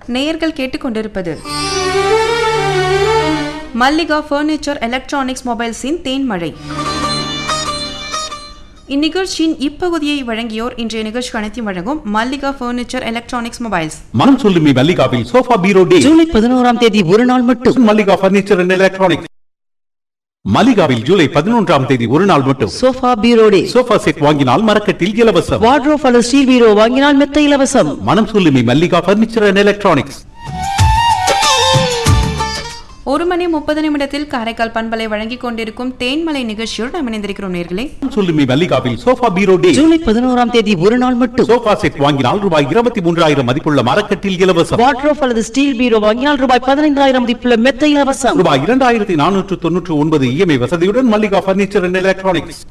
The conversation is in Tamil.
நேயர்கள் கேட்டுக்கொண்டிருப்பது மல்லிகா ஃபர்னிச்சர் எலக்ட்ரானிக்ஸ் மொபைல்ஸின் தேன்மழை இந்நிகழ்ச்சியின் இப்பகுதியை வழங்கியோர் இன்றைய நிகழ்ச்சி அனைத்தையும் வழங்கும் மல்லிகா ஃபர்னிச்சர் எலக்ட்ரானிக்ஸ் மொபைல்ஸ் மனம் சொல்லுமே மல்லிகாவில் சோஃபா பீரோ டே ஜூலை பதினோராம் தேதி ஒரு நாள் மட்டும் மல்லிகா பர்னிச்சர் அண்ட் எலக்ட்ரானிக்ஸ் மல்லிகாவில் ஜூலை பதினொன்றாம் தேதி ஒரு நாள் மட்டும் sofa bureau day sofa set வாங்கினால் மரக்கட்டில் இலவசம் வார்ட்ரோப் அல்லது ஸ்டீல் பீரோ வாங்கினால் மெத்த இலவசம் மனம் சொல்லுமே மல்லிகா பர்னிச்சர் அண்ட் எலக்ட்ரானிக்ஸ் ஒரு மணி முப்பது நிமிடத்தில் காரைக்கால் பண்பலை வழங்கிக் கொண்டிருக்கும் தேன்மலை நிகழ்ச்சியோடு நாம் இணைந்திருக்கிறோம் நேர்களே மனம் சொல்லுமே மல்லிகாவில் சோஃபா பீரோ டே ஜூலை பதினோராம் தேதி ஒரு நாள் மட்டும் சோஃபா செட் வாங்கினால் ரூபாய் இருபத்தி மூன்றாயிரம் மதிப்புள்ள மரக்கட்டில் இலவசம் வார்ட்ரோப் அல்லது ஸ்டீல் பீரோ வாங்கினால் ரூபாய் பதினைந்தாயிரம் மதிப்புள்ள மெத்த இலவசம் ரூபாய் இரண்டாயிரத்தி நானூற்று தொன்னூற்று ஒன்பது இஎம்ஐ வசதியுடன் மல்லிகா பர்னிச்சர் அண்ட் எலக்ட்ரானிக்ஸ்